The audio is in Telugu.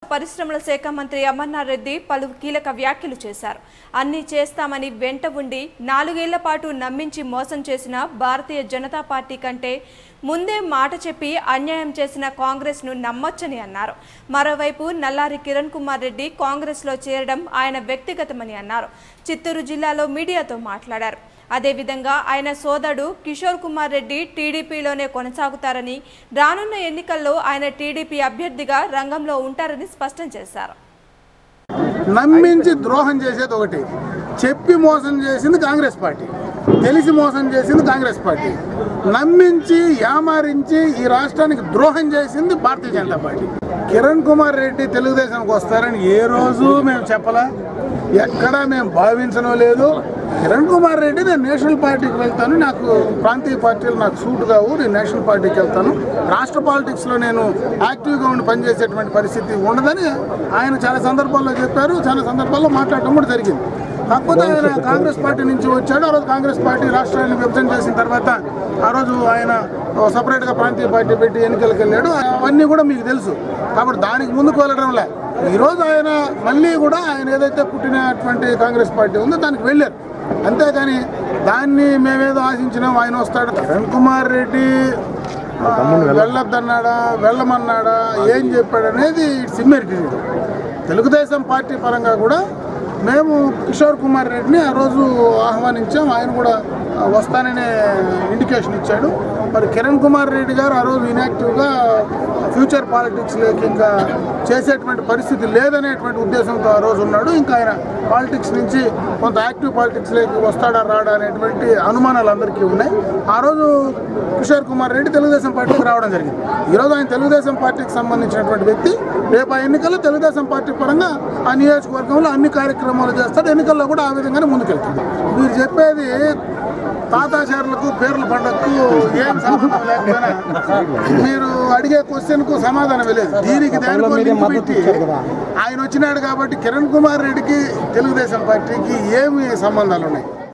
పరిశ్రమల శాఖ మంత్రి అమర్నాథ్ రెడ్డి పలు కీలక వ్యాఖ్యలు చేశారు అన్ని చేస్తామని వెంట ఉండి నాలుగేళ్ల పాటు నమ్మించి మోసం చేసిన భారతీయ జనతా పార్టీ కంటే ముందే మాట చెప్పి అన్యాయం చేసిన కాంగ్రెస్ను నమ్మొచ్చని అన్నారు మరోవైపు నల్లారి కిరణ్ కుమార్ రెడ్డి కాంగ్రెస్లో చేరడం ఆయన వ్యక్తిగతమని అన్నారు చిత్తూరు జిల్లాలో మీడియాతో మాట్లాడారు అదేవిధంగా ఆయన సోదరుడు కిషోర్ కుమార్ రెడ్డి టీడీపీలోనే కొనసాగుతారని రానున్న ఎన్నికల్లో ఆయన టీడీపీ అభ్యర్థిగా రంగంలో ఉంటారని స్పష్టం చేశారు నమ్మించి ద్రోహం చేసేది ఒకటి చెప్పి మోసం చేసింది కాంగ్రెస్ పార్టీ తెలిసి మోసం చేసింది కాంగ్రెస్ పార్టీ నమ్మించి యామారించి ఈ రాష్ట్రానికి ద్రోహం చేసింది భారతీయ జనతా పార్టీ కిరణ్ కుమార్ రెడ్డి తెలుగుదేశానికి వస్తారని ఏ రోజు మేము చెప్పలా ఎక్కడా మేము భావించడం లేదు కిరణ్ కుమార్ రెడ్డి నేను నేషనల్ పార్టీకి వెళ్తాను నాకు ప్రాంతీయ పార్టీలు నాకు సూట్ కావు నేను నేషనల్ పార్టీకి వెళ్తాను రాష్ట్ర పాలిటిక్స్లో నేను యాక్టివ్గా ఉండి పనిచేసేటువంటి పరిస్థితి ఉండదని ఆయన చాలా సందర్భాల్లో చెప్పారు చాలా సందర్భాల్లో మాట్లాడటం కూడా జరిగింది కాకపోతే ఆయన కాంగ్రెస్ పార్టీ నుంచి వచ్చాడు ఆ రోజు కాంగ్రెస్ పార్టీ రాష్ట్రాన్ని విభజన చేసిన తర్వాత ఆ రోజు ఆయన సపరేట్గా ప్రాంతీయ పార్టీ పెట్టి ఎన్నికలకు వెళ్ళాడు అవన్నీ కూడా మీకు తెలుసు కాబట్టి దానికి ముందుకు వెళ్ళడం లే ఈరోజు ఆయన మళ్ళీ కూడా ఆయన ఏదైతే పుట్టినటువంటి కాంగ్రెస్ పార్టీ ఉందో దానికి వెళ్ళారు అంతేగాని దాన్ని మేమేదో ఆశించినాం ఆయన వస్తాడు కిరణ్ కుమార్ రెడ్డి ఆ, వెళ్ళొద్దన్నాడా వెళ్ళమన్నాడా ఏం చెప్పాడు అనేది ఇట్స్ ఇమ్మెరిటెడ్ తెలుగుదేశం పార్టీ పరంగా కూడా మేము కిషోర్ కుమార్ రెడ్డిని ఆ రోజు ఆహ్వానించాం ఆయన కూడా ఆ, వస్తాననే ఇండికేషన్ ఇచ్చాడు మరి కిరణ్ కుమార్ రెడ్డి గారు ఆ రోజు ఇన్యాక్టివ్గా ఫ్యూచర్ పాలిటిక్స్లోకి ఇంకా చేసేటువంటి పరిస్థితి లేదనేటువంటి ఉద్దేశంతో ఆ రోజు ఉన్నాడు ఇంకా ఆయన పాలిటిక్స్ నుంచి కొంత యాక్టివ్ పాలిటిక్స్లోకి వస్తాడా రాడా అనేటువంటి అనుమానాలు అందరికీ ఉన్నాయి ఆ రోజు కిషోర్ కుమార్ రెడ్డి తెలుగుదేశం పార్టీకి రావడం జరిగింది ఈరోజు ఆయన తెలుగుదేశం పార్టీకి సంబంధించినటువంటి వ్యక్తి రేపు ఆ ఎన్నికల్లో తెలుగుదేశం పార్టీ పరంగా ఆ నియోజకవర్గంలో అన్ని కార్యక్రమాలు చేస్తాడు ఎన్నికల్లో కూడా ఆ విధంగానే ముందుకెళ్తుంది మీరు చెప్పేది తాతాచారులకు పేర్ల పండగకు ఏం సంబంధం లేకపోయినా మీరు అడిగే క్వశ్చన్ కు సమాధానం లేదు దీనికి దానికో లింక్ పెట్టి ఆయన వచ్చినాడు కాబట్టి కిరణ్ కుమార్ రెడ్డికి తెలుగుదేశం పార్టీకి ఏమి సంబంధాలు ఉన్నాయి